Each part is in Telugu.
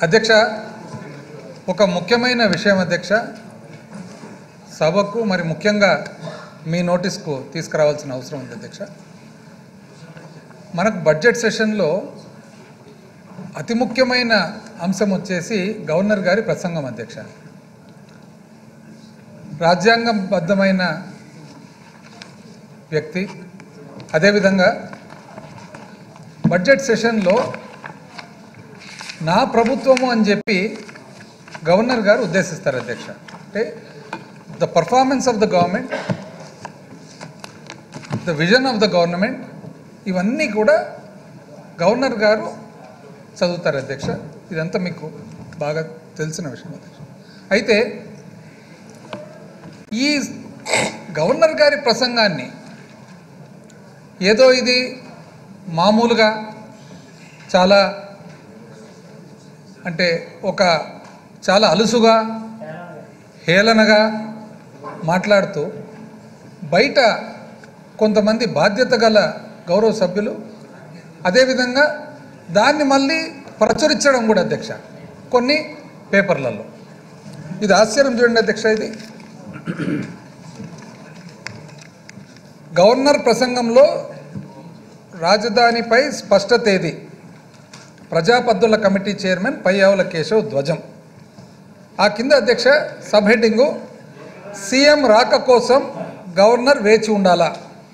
అధ్యక్ష ఒక ముఖ్యమైన విషయం అధ్యక్ష సభకు మరి ముఖ్యంగా మీ నోటీస్కు తీసుకురావాల్సిన అవసరం ఉంది అధ్యక్ష మనకు బడ్జెట్ సెషన్లో అతి ముఖ్యమైన అంశం వచ్చేసి గవర్నర్ గారి ప్రసంగం అధ్యక్ష రాజ్యాంగబద్ధమైన వ్యక్తి అదేవిధంగా బడ్జెట్ సెషన్లో నా ప్రభుత్వము అని చెప్పి గవర్నర్ గారు ఉద్దేశిస్తారు అధ్యక్ష అంటే the performance of the government the vision of the government ఇవన్నీ కూడా గవర్నర్ గారు చదువుతారు అధ్యక్ష ఇదంతా మీకు బాగా తెలిసిన విషయం అధ్యక్ష అయితే ఈ గవర్నర్ గారి ప్రసంగాన్ని ఏదో ఇది మామూలుగా చాలా అంటే ఒక చాలా అలుసుగా హేళనగా మాట్లాడుతూ బయట కొంతమంది బాధ్యత గల గౌరవ సభ్యులు అదేవిధంగా దాన్ని మళ్ళీ ప్రచురించడం కూడా అధ్యక్ష కొన్ని పేపర్లలో ఇది ఆశ్చర్యం చూడండి అధ్యక్ష ఇది గవర్నర్ ప్రసంగంలో రాజధానిపై స్పష్ట తేదీ ప్రజాపద్దుల కమిటీ చైర్మన్ పయ్యావుల కేశవ్ ధ్వజం ఆ కింద అధ్యక్ష సబ్ హెడ్డింగు సీఎం రాక కోసం గవర్నర్ వేచి ఉండాలా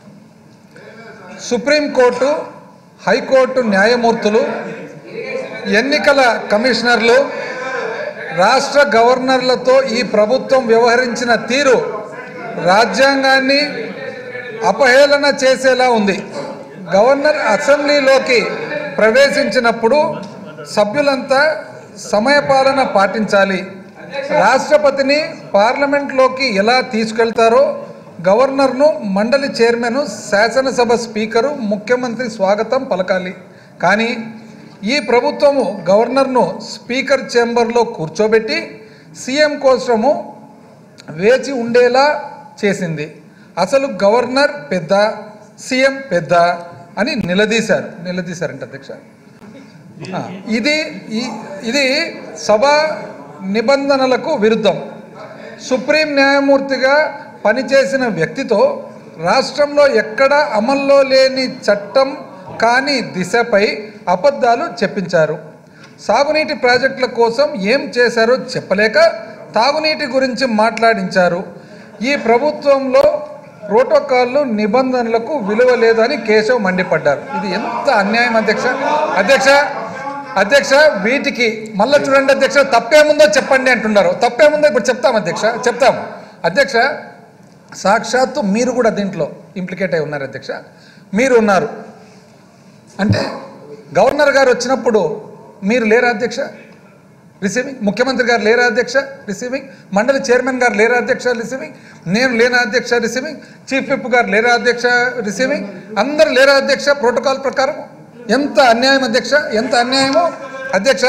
సుప్రీంకోర్టు హైకోర్టు న్యాయమూర్తులు ఎన్నికల కమిషనర్లు రాష్ట్ర గవర్నర్లతో ఈ ప్రభుత్వం వ్యవహరించిన తీరు రాజ్యాంగాన్ని అపహేళన చేసేలా ఉంది గవర్నర్ అసెంబ్లీలోకి ప్రవేశించినప్పుడు సభ్యులంతా సమయపాలన పాటించాలి రాష్ట్రపతిని పార్లమెంట్లోకి ఎలా తీసుకెళ్తారో గవర్నర్ను మండలి చైర్మన్ శాసనసభ స్పీకరు ముఖ్యమంత్రి స్వాగతం పలకాలి కానీ ఈ ప్రభుత్వము గవర్నర్ను స్పీకర్ చేంబర్లో కూర్చోబెట్టి సీఎం కోసము వేచి ఉండేలా చేసింది అసలు గవర్నర్ పెద్ద సీఎం పెద్ద అని నిలదీశారు నిలదీశారంట అధ్యక్ష ఆ, ఇది ఈ- ఇది సభ నిబంధనలకు విరుద్ధం సుప్రీం న్యాయమూర్తిగా పనిచేసిన వ్యక్తితో రాష్ట్రంలో ఎక్కడ అమల్లో లేని చట్టం కాని దిశపై అబద్ధాలు చెప్పించారు సాగునీటి ప్రాజెక్టుల కోసం ఏం చేశారో చెప్పలేక తాగునీటి గురించి మాట్లాడించారు ఈ ప్రభుత్వంలో ప్రోటోకాల్లు నిబంధనలకు విలువ లేదు అని కేశవ్ మండిపడ్డారు ఇది ఎంత అన్యాయం అధ్యక్ష అధ్యక్ష అధ్యక్ష వీటికి మళ్ళీ చూడండి అధ్యక్ష తప్పేముందో చెప్పండి అంటున్నారు తప్పేముందో ఇప్పుడు చెప్తాం అధ్యక్ష చెప్తాము అధ్యక్ష సాక్షాత్తు మీరు కూడా దీంట్లో ఇంప్లికేట్ అయి ఉన్నారు అధ్యక్ష మీరు ఉన్నారు అంటే గవర్నర్ గారు వచ్చినప్పుడు మీరు లేరా అధ్యక్ష రిసీవింగ్ ముఖ్యమంత్రి గారు లేరా అధ్యక్ష రిసీవింగ్ మండలి చైర్మన్ గారు లేరా అధ్యక్ష రిసీవింగ్ నేను లేనా అధ్యక్ష రిసీవింగ్ చీఫ్ విప్ గారు లేరా అధ్యక్ష రిసీవింగ్ అందరు లేరా అధ్యక్ష ప్రోటోకాల్ ప్రకారం ఎంత అన్యాయం అధ్యక్ష ఎంత అన్యాయమో అధ్యక్ష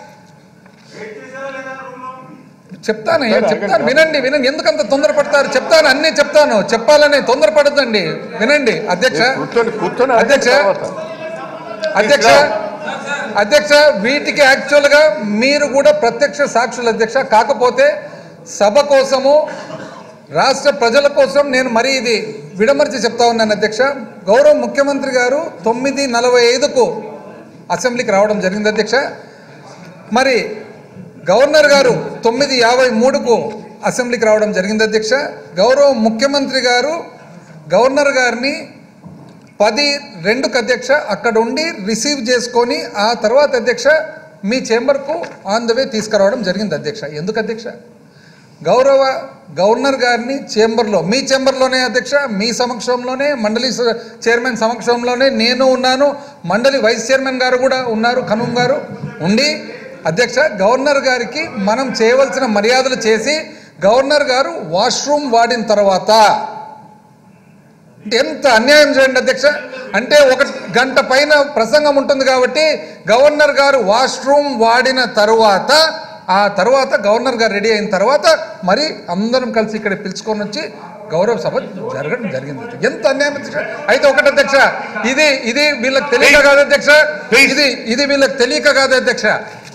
చెప్తాను ఏం చెప్తాను వినండి వినండి ఎందుకంత తొందరపడతారు చెప్తాను అన్నీ చెప్తాను చెప్పాలని తొందరపడద్దండి వినండి అధ్యక్ష కూర్చొని కూర్చొని అధ్యక్ష అధ్యక్ష అధ్యక్ష వీటికి యాక్చువల్గా మీరు కూడా ప్రత్యక్ష సాక్షులు అధ్యక్ష కాకపోతే సభ కోసము రాష్ట్ర ప్రజల కోసం నేను మరీ ఇది విడమర్చి చెప్తా ఉన్నాను అధ్యక్ష గౌరవ ముఖ్యమంత్రి గారు తొమ్మిది నలభై ఐదుకు అసెంబ్లీకి రావడం జరిగింది అధ్యక్ష మరి గవర్నర్ గారు తొమ్మిది యాభై మూడుకు అసెంబ్లీకి రావడం జరిగింది అధ్యక్ష గౌరవ ముఖ్యమంత్రి గారు గవర్నర్ గారిని పది రెండుకు అధ్యక్ష అక్కడ ఉండి రిసీవ్ చేసుకొని ఆ తర్వాత అధ్యక్ష మీ చేంబర్కు ఆన్ ద వే తీసుకురావడం జరిగింది అధ్యక్ష ఎందుకు అధ్యక్ష గౌరవ గవర్నర్ గారిని చేంబర్లో మీ చేంబర్లోనే అధ్యక్ష మీ సమక్షంలోనే మండలి స- చైర్మన్ సమక్షంలోనే నేను ఉన్నాను మండలి వైస్ చైర్మన్ గారు కూడా ఉన్నారు కనుమ్ గారు ఉండి అధ్యక్ష గవర్నర్ గారికి మనం చేయవలసిన మర్యాదలు చేసి గవర్నర్ గారు వాష్రూమ్ వాడిన తర్వాత అంటే ఎంత అన్యాయం చూడండి అధ్యక్ష అంటే ఒక గంట పైన ప్రసంగం ఉంటుంది కాబట్టి గవర్నర్ గారు వాష్రూమ్ వాడిన తరువాత ఆ తర్వాత గవర్నర్ గారు రెడీ అయిన తర్వాత మరి అందరం కలిసి ఇక్కడ పిలుచుకొని వచ్చి గౌరవ సభ జరగడం జరిగింది ఎంత అన్యాయం అధ్యక్ష అయితే ఒకటి అధ్యక్ష ఇది ఇది వీళ్ళకి తెలియక కాదు అధ్యక్ష ఇది ఇది వీళ్ళకి తెలియక కాదు అధ్యక్ష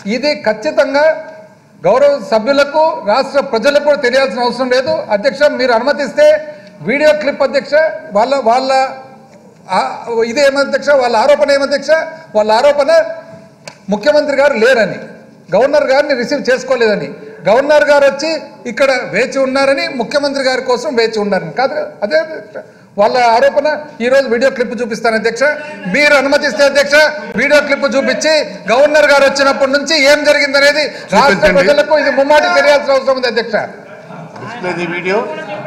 ఇది ఖచ్చితంగా గౌరవ సభ్యులకు రాష్ట్ర ప్రజలకు కూడా తెలియాల్సిన అవసరం లేదు అధ్యక్ష మీరు అనుమతిస్తే వీడియో క్లిప్ అధ్యక్ష వాళ్ళ వాళ్ళ ఆ- ఇదేం అధ్యక్ష వాళ్ళ ఆరోపణ ఏమధ్యక్ష వాళ్ళ ఆరోపణ ముఖ్యమంత్రి గారు లేరని గవర్నర్ గారిని రిసీవ్ చేసుకోలేదని గవర్నర్ గారు వచ్చి ఇక్కడ వేచి ఉన్నారని ముఖ్యమంత్రి గారి కోసం వేచి ఉన్నారని కాదు అదే అధ్యక్ష. వాళ్ళ ఆరోపణ ఈ రోజు వీడియో క్లిప్ చూపిస్తాను అధ్యక్ష మీరు అనుమతిస్తే అధ్యక్ష వీడియో క్లిప్ చూపించి గవర్నర్ గారు వచ్చినప్పటి నుంచి ఏం జరిగిందనేది రాష్ట్ర చూపించండి. ప్రజలకు ఇది ముమ్మాటి తెలియాల్సిన అవసరం ఉంది అధ్యక్ష display the video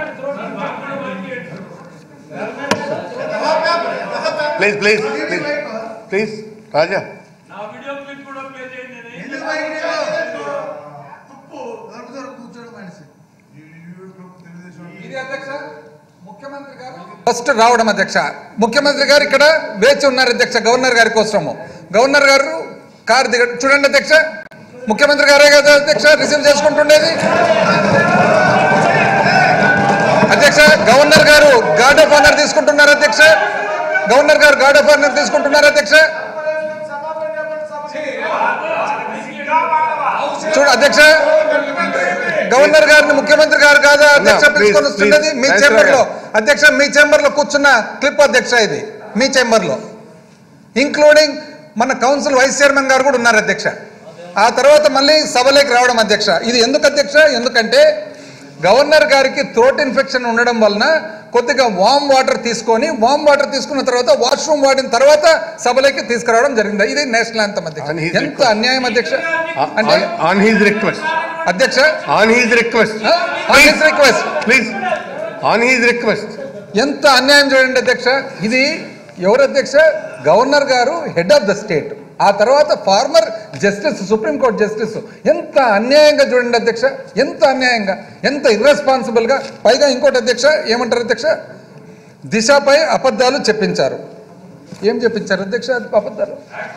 please please please please Raja నా వీడియో క్లిప్ కూడా ప్లే చేయండి నేను ఫస్ట్ రావడం అధ్యక్ష ముఖ్యమంత్రి గారు ఇక్కడ వేచి ఉన్నారు అధ్యక్ష గవర్నర్ గారి కోసము గవర్నర్ గారు కారు దిగ చూడండి అధ్యక్ష ముఖ్యమంత్రి గారే కదా అధ్యక్ష రిసీవ్ చేసుకుంటుండేది అధ్యక్ష గవర్నర్ గారు గార్డ్ ఆఫ్ ఆనర్ తీసుకుంటున్నారు అధ్యక్ష గవర్నర్ గారు గార్డ్ ఆఫ్ ఆనర్ తీసుకుంటున్నారు అధ్యక్ష చూడు అధ్యక్ష గవర్నర్ గారిని ముఖ్యమంత్రి గారు కాదా అధ్యక్ష please, పిలుచుకొని వస్తున్నది please. మీ Nice చేంబర్ లో try. అధ్యక్ష మీ చేంబర్ లో కూర్చున్న క్లిప్ అధ్యక్ష ఇది మీ చేంబర్ లో ఇంక్లూడింగ్ మన కౌన్సిల్ వైస్ చైర్మన్ గారు కూడా ఉన్నారు అధ్యక్ష ఆ తర్వాత మళ్ళీ సభలోకి రావడం అధ్యక్ష ఇది ఎందుకు అధ్యక్ష ఎందుకంటే గవర్నర్ గారికి థ్రోట్ ఇన్ఫెక్షన్ ఉండడం వలన కొద్దిగా వామ్ వాటర్ తీసుకొని వామ్ వాటర్ తీసుకున్న తర్వాత వాష్రూమ్ వాడిన తర్వాత సభలోకి తీసుకురావడం జరిగింది ఇది నేషనల్ యాంతం And అధ్యక్ష his ఎంత request. అన్యాయం అధ్యక్ష అంటే ఆన్ హీజ్ రిక్వెస్ట్ అధ్యక్ష on his request request please on his request ఎంత అన్యాయం చూడండి అధ్యక్ష ఇది ఎవరు అధ్యక్ష గవర్నర్ గారు హెడ్ ఆఫ్ ద స్టేట్ ఆ తర్వాత ఫార్మర్ జస్టిస్ సుప్రీంకోర్టు జస్టిస్ ఎంత అన్యాయంగా చూడండి అధ్యక్ష ఎంత అన్యాయంగా ఎంత ఇర్రెస్పాన్సిబుల్ గా పైగా ఇంకోటి అధ్యక్ష ఏమంటారు అధ్యక్ష దిశపై అబద్ధాలు చెప్పించారు ఏం చెప్పించారు అధ్యక్ష అబద్ధాలు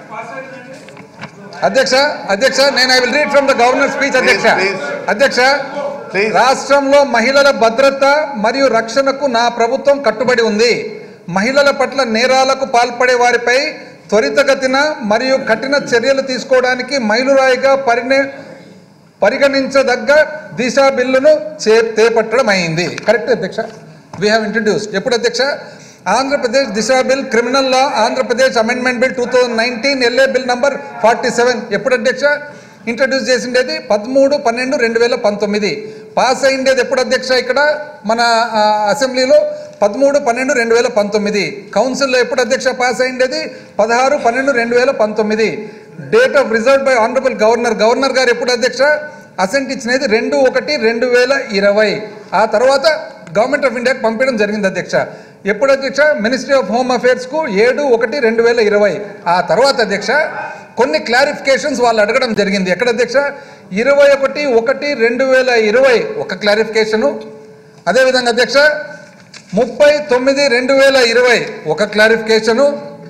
అధ్యక్ష అధ్యక్ష నేను I will read from the governor speech అధ్యక్ష Please, please. అధ్యక్ష Please. రాష్ట్రంలో మహిళల భద్రత మరియు రక్షణకు నా ప్రభుత్వం కట్టుబడి ఉంది మహిళల పట్ల నేరాలకు పాల్పడే వారిపై త్వరితగతిన మరియు కఠిన చర్యలు తీసుకోవడానికి మైలురాయిగా పరిణే పరిగణించదగ్గ దిశ బిల్లును చే చేపట్టడం అయింది కరెక్ట్ అధ్యక్ష వీ హ్యావ్ ఇంట్రడ్యూస్డ్ ఎప్పుడు అధ్యక్ష Andhra Pradesh Disha bill criminal law Andhra Pradesh amendment bill two thousand nineteen LA bill number forty seven ఎప్పుడు అధ్యక్ష ఇంట్రడ్యూస్ చేసిండేది పదమూడు పన్నెండు రెండు వేల పంతొమ్మిది పాస్ అయిండేది ఎప్పుడు అధ్యక్ష ఇక్కడ మన ఆ, అసెంబ్లీలో పదమూడు పన్నెండు రెండు వేల పంతొమ్మిది కౌన్సిల్లో ఎప్పుడు అధ్యక్ష పాస్ అయిండేది పదహారు పన్నెండు రెండు వేల పంతొమ్మిది date of reserve by honourable governor governor గారు ఎప్పుడు అధ్యక్ష అసెంట్ ఇచ్చినది రెండు ఒకటి రెండు వేల ఇరవై ఆ తర్వాత గవర్నమెంట్ ఆఫ్ ఇండియాకి పంపించడం జరిగింది అధ్యక్ష ఎప్పుడు అధ్యక్ష మినిస్ట్రీ ఆఫ్ హోమ్ అఫేర్స్ కు ఏడు ఒకటి రెండు వేల ఇరవై ఆ తర్వాత అధ్యక్ష కొన్ని క్లారిఫికేషన్స్ వాళ్ళు అడగడం జరిగింది ఎక్కడ అధ్యక్ష ఇరవై ఒకటి ఒకటి రెండు వేల ఇరవై ఒక క్లారిఫికేషను అదేవిధంగా అధ్యక్ష ముప్పై తొమ్మిది రెండు వేల ఇరవై ఒక క్లారిఫికేషను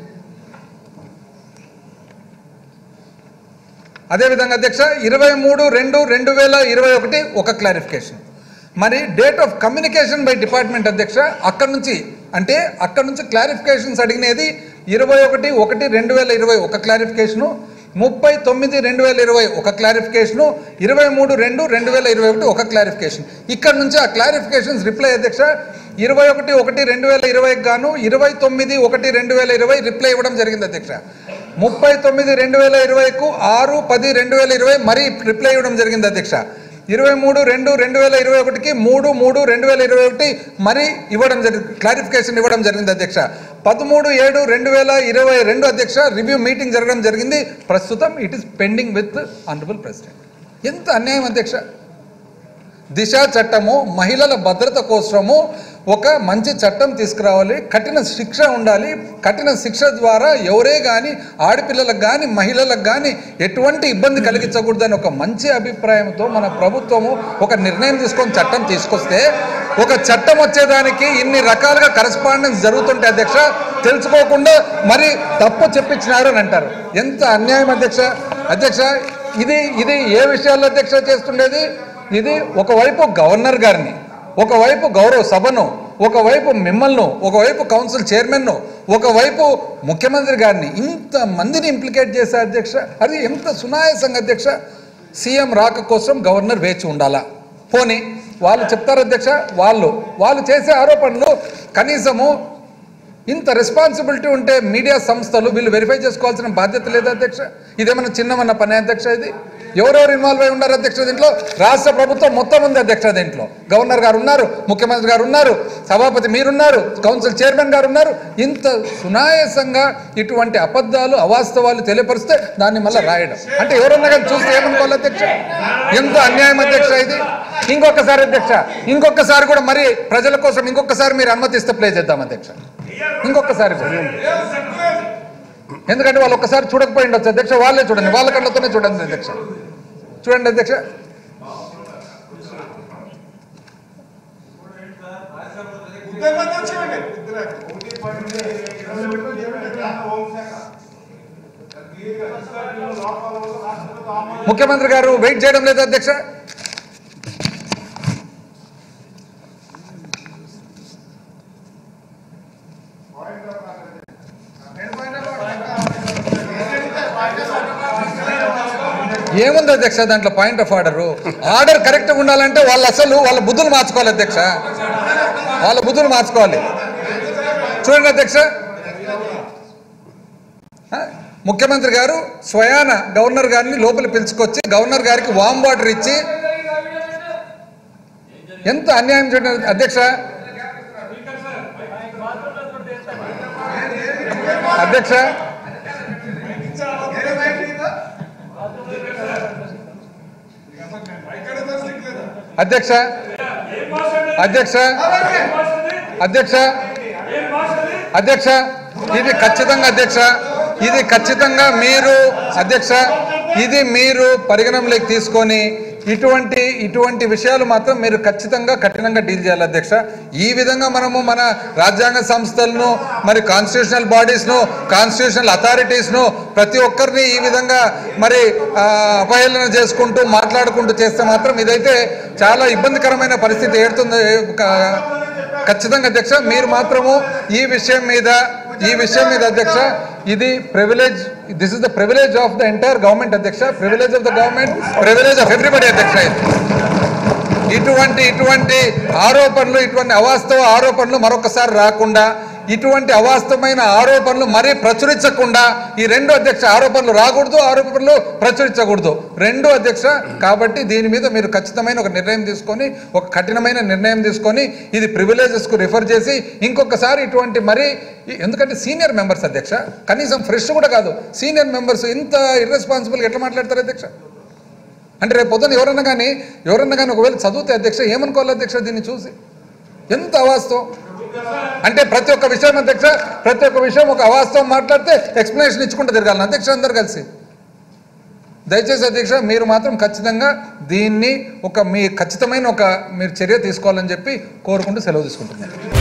అదేవిధంగా అధ్యక్ష ఇరవై మూడు రెండు రెండు వేల ఇరవై ఒకటి ఒక క్లారిఫికేషన్ మరి date of communication by department అధ్యక్ష అక్కడ నుంచి అంటే అక్కడ నుంచి క్లారిఫికేషన్స్ అడిగినది ఇరవై ఒకటి ఒకటి రెండు వేల ఇరవై ఒక క్లారిఫికేషను ముప్పై తొమ్మిది రెండు వేల ఇరవై ఒక క్లారిఫికేషను ఇరవై మూడు రెండు రెండు వేల ఇరవై ఒకటి ఒక క్లారిఫికేషన్ ఇక్కడ నుంచి ఆ క్లారిఫికేషన్స్ రిప్లై అధ్యక్ష ఇరవై ఒకటి ఒకటి రెండు వేల ఇరవైకి గాను ఇరవై తొమ్మిది ఒకటి రెండు వేల ఇరవై రిప్లై ఇవ్వడం జరిగింది అధ్యక్ష ముప్పై తొమ్మిది రెండు వేల ఇరవైకు ఆరు పది రెండు వేల ఇరవై మరీ రిప్లై ఇవ్వడం జరిగింది అధ్యక్ష ఇరవై మూడు రెండు రెండు వేల ఇరవై ఒకటికి మూడు మూడు రెండు వేల ఇరవై ఒకటి మరీ ఇవ్వడం జరిగింది క్లారిఫికేషన్ ఇవ్వడం జరిగింది అధ్యక్ష పదమూడు ఏడు రెండు వేల ఇరవై రెండు అధ్యక్ష రివ్యూ మీటింగ్ జరగడం జరిగింది ప్రస్తుతం it is pending with honourable president ఎంత అన్యాయం అధ్యక్ష దిశ చట్టము మహిళల భద్రత కోసము ఒక మంచి చట్టం తీసుకురావాలి కఠిన శిక్ష ఉండాలి కఠిన శిక్ష ద్వారా ఎవరే కానీ ఆడపిల్లలకు కానీ మహిళలకు కానీ ఎటువంటి ఇబ్బంది కలిగించకూడదని ఒక మంచి అభిప్రాయంతో మన ప్రభుత్వము ఒక నిర్ణయం తీసుకొని చట్టం తీసుకొస్తే ఒక చట్టం వచ్చేదానికి ఇన్ని రకాలుగా కరస్పాండెన్స్ జరుగుతుంటే అధ్యక్ష తెలుసుకోకుండా మరి తప్పు చెప్పించినారు అని అంటారు ఎంత అన్యాయం అధ్యక్ష అధ్యక్ష ఇది ఇది ఏ విషయాల్లో అధ్యక్ష చేస్తుండేది ఇది ఒకవైపు గవర్నర్ గారిని ఒకవైపు గౌరవ సభను ఒకవైపు మిమ్మల్ని ఒకవైపు కౌన్సిల్ చైర్మన్ను ఒకవైపు ముఖ్యమంత్రి గారిని ఇంత మందిని ఇంప్లికేట్ చేసే అధ్యక్ష అది ఎంత సునాయాసంగా అధ్యక్ష సీఎం రాక కోసం గవర్నర్ వేచి ఉండాలా పోనీ వాళ్ళు చెప్తారు అధ్యక్ష వాళ్ళు వాళ్ళు చేసే ఆరోపణలు కనీసము ఇంత రెస్పాన్సిబిలిటీ ఉంటే మీడియా సంస్థలు వీళ్ళు వెరిఫై చేసుకోవాల్సిన బాధ్యత లేదా అధ్యక్ష ఇదేమన్నా చిన్నమన్న పని అధ్యక్ష ఇది ఎవరెవరు ఇన్వాల్వ్ అయి ఉన్నారు అధ్యక్ష దీంట్లో రాష్ట్ర ప్రభుత్వం మొత్తం ఉంది అధ్యక్ష దీంట్లో గవర్నర్ గారు ఉన్నారు ముఖ్యమంత్రి గారు ఉన్నారు సభాపతి మీరున్నారు కౌన్సిల్ చైర్మన్ గారు ఉన్నారు ఇంత సునాయాసంగా ఇటువంటి అబద్ధాలు అవాస్తవాలు తెలియపరిస్తే దాన్ని మళ్ళీ రాయడం అంటే ఎవరన్నా కానీ చూస్తే ఏమనుకోవాలి అధ్యక్ష ఎంత అన్యాయం అధ్యక్ష ఇది ఇంకొకసారి అధ్యక్ష ఇంకొకసారి కూడా మరి ప్రజల కోసం ఇంకొకసారి మీరు అనుమతిస్తే ప్లే చేద్దాం అధ్యక్ష ఇంకొకసారి కూడా. ఎందుకంటే వాళ్ళు ఒక్కసారి చూడకపోయి ఉండొచ్చు అధ్యక్ష వాళ్ళే చూడండి వాళ్ళ కళ్ళతోనే చూడండి అధ్యక్ష చూడండి అధ్యక్ష ముఖ్యమంత్రి గారు వెయిట్ చేయడం లేదు అధ్యక్ష ఏముంది అధ్యక్ష దాంట్లో పాయింట్ ఆఫ్ ఆర్డర్ ఆర్డర్ కరెక్ట్గా ఉండాలంటే వాళ్ళు అసలు వాళ్ళ బుద్ధులు మార్చుకోవాలి అధ్యక్ష వాళ్ళ బుద్ధులు మార్చుకోవాలి చూడండి అధ్యక్ష ఆ, ముఖ్యమంత్రి గారు స్వయాన గవర్నర్ గారిని లోపల పిలుచుకొచ్చి గవర్నర్ గారికి వామ్ వాటర్ ఇచ్చి ఎంత అన్యాయం చూడండి అధ్యక్ష అధ్యక్ష అధ్యక్ష అధ్యక్ష అధ్యక్ష అధ్యక్ష ఇది ఖచ్చితంగా అధ్యక్ష ఇది ఖచ్చితంగా మీరు అధ్యక్ష ఇది మీరు పరిగణనలోకి తీసుకొని ఇటువంటి ఇటువంటి విషయాలు మాత్రం మీరు ఖచ్చితంగా కఠినంగా డీల్ చేయాలి అధ్యక్ష ఈ విధంగా మనము మన రాజ్యాంగ సంస్థలను మరి కాన్స్టిట్యూషనల్ బాడీస్ను కాన్స్టిట్యూషనల్ అథారిటీస్ను ప్రతి ఒక్కరిని ఈ విధంగా మరి ఆ, అపహేళన చేసుకుంటూ మాట్లాడుకుంటూ చేస్తే మాత్రం ఇదైతే చాలా ఇబ్బందికరమైన పరిస్థితి ఏడుతుంది క- ఖచ్చితంగా అధ్యక్ష మీరు మాత్రము ఈ విషయం మీద ఈ విషయం మీద అధ్యక్ష ఇది privilege this is the privilege of the entire government అధ్యక్ష privilege of the government privilege of everybody అధ్యక్ష ఇది ఇటువంటి ఇటువంటి ఆరోపణలు ఇటువంటి అవాస్తవ ఆరోపణలు మరొకసారి రాకుండా ఇటువంటి అవాస్తవమైన ఆరోపణలు మరీ ప్రచురించకుండా ఈ రెండు అధ్యక్ష ఆరోపణలు రాకూడదు ఆరోపణలు ప్రచురించకూడదు రెండు అధ్యక్ష కాబట్టి దీని మీద మీరు ఖచ్చితమైన ఒక నిర్ణయం తీసుకొని ఒక కఠినమైన నిర్ణయం తీసుకొని ఇది ప్రివిలేజెస్కు రిఫర్ చేసి ఇంకొకసారి ఇటువంటి మరి ఎందుకంటే సీనియర్ మెంబర్స్ అధ్యక్ష కనీసం ఫ్రెష్ కూడా కాదు సీనియర్ మెంబర్స్ ఇంత ఇర్రెస్పాన్సిబుల్గా ఎట్లా మాట్లాడతారు అధ్యక్ష అంటే రేపు పొద్దున ఎవరన్నా కానీ ఎవరన్నా కానీ ఒకవేళ చదివితే అధ్యక్ష ఏమనుకోవాలి అధ్యక్ష దీన్ని చూసి ఎంత అవాస్తవం అంటే ప్రతి ఒక్క విషయం అధ్యక్ష ప్రతి ఒక్క విషయం ఒక అవాస్తవం మాట్లాడితే ఎక్స్ప్లెనేషన్ ఇచ్చుకుంటూ తిరగాలి అధ్యక్ష అందరు కలిసి దయచేసి అధ్యక్ష మీరు మాత్రం ఖచ్చితంగా దీన్ని ఒక మీ ఖచ్చితమైన ఒక మీరు చర్య తీసుకోవాలని చెప్పి కోరుకుంటూ సెలవు తీసుకుంటున్నాను